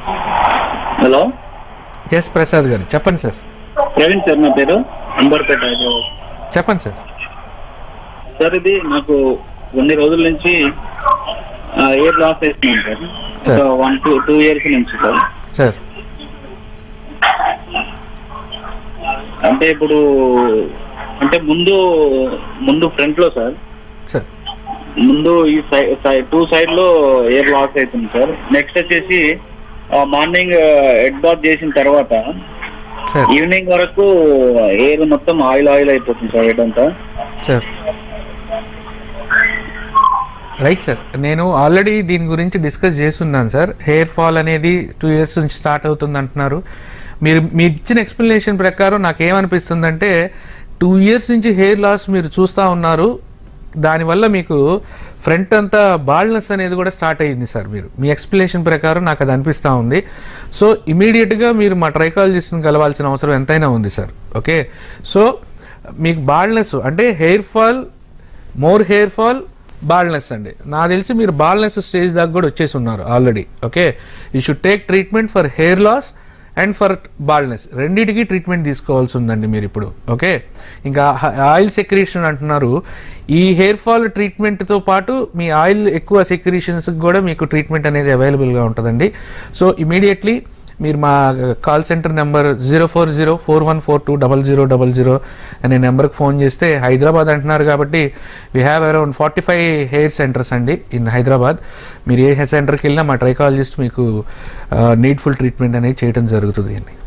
Hello yes Prasad గారు చెప్పండి sir Praveen sir నా పేరు అంబర్పేట హైదరాబాద్ చెప్పండి సార్ సార్ ఇది నాకు కొన్ని రోజుల నుంచి ఎయిర్ లాస్ అవుతున్నాను సార్ Sir. ఒక వన్ టూ టూ ఇయర్స్ నుంచి సార్ సార్ అంటే ఇప్పుడు అంటే ముందు ముందు ఫ్రంట్ లో సార్ సార్ ముందు ఈ సైడ్ టూ సైడ్ లో ఎయిర్ లాస్ అవుతుంది సార్ నెక్స్ట్ వచ్చేసి మార్నింగ్ హెడ్ బాత్ చేసిన తర్వాత సార్ ఈవినింగ్ వరకు ఎయిర్ మొత్తం ఆయిల్ ఆయిల్ అయిపోతుంది సార్ హెడ్ అంతా సార్ రైట్ సార్ నేను ఆల్రెడీ దీని గురించి డిస్కస్ చేస్తున్నాను సార్ హెయిర్ ఫాల్ అనేది టూ ఇయర్స్ నుంచి స్టార్ట్ అవుతుంది అంటున్నారు మీరు మీ ఇచ్చిన ఎక్స్ప్లెనేషన్ ప్రకారం నాకు ఏమనిపిస్తుందంటే టూ ఇయర్స్ నుంచి హెయిర్ లాస్ మీరు చూస్తూ ఉన్నారు దానివల్ల మీకు ఫ్రంట్ అంతా బాల్నెస్ అనేది కూడా స్టార్ట్ అయ్యింది సార్ మీరు మీ ఎక్స్ప్లెనేషన్ ప్రకారం నాకు అది అనిపిస్తూ ఉంది సో ఇమీడియట్గా మీరు మా ట్రైకాలజిస్ట్ని కలవాల్సిన అవసరం ఎంతైనా ఉంది సార్ ఓకే సో మీకు బాల్నెస్ అంటే hair fall more hair fall baldness అండి నాకు తెలిసి మీరు బాల్నెస్ స్టేజ్ దాకా కూడా వచ్చేసి ఉన్నారు already okay you should take treatment for hair loss and for baldness రెండింటికి ట్రీట్మెంట్ తీసుకోవాల్సి ఉందండి మీరు ఇప్పుడు ఓకే ఇంకా ఆయిల్ సెక్రీషన్ అంటున్నారు ఈ హెయిర్ ఫాల్ ట్రీట్మెంట్తో పాటు మీ ఆయిల్ ఎక్కువ సెక్రీషన్స్కి కూడా మీకు ట్రీట్మెంట్ అనేది అవైలబుల్గా ఉంటుందండి సో ఇమీడియట్లీ మీరు మా call centre number zero four zero four one four two double zero double zero అనే నెంబర్కి ఫోన్ చేస్తే హైదరాబాద్ అంటున్నారు కాబట్టి we have around forty five hair centres అండి ఇన్ హైదరాబాద్ మీరు ఏ హెయిర్ సెంటర్కి వెళ్ళినా మా ట్రైకాలజిస్ట్ మీకు నీడ్ఫుల్ ట్రీట్మెంట్ అనేది చేయడం జరుగుతుంది అండి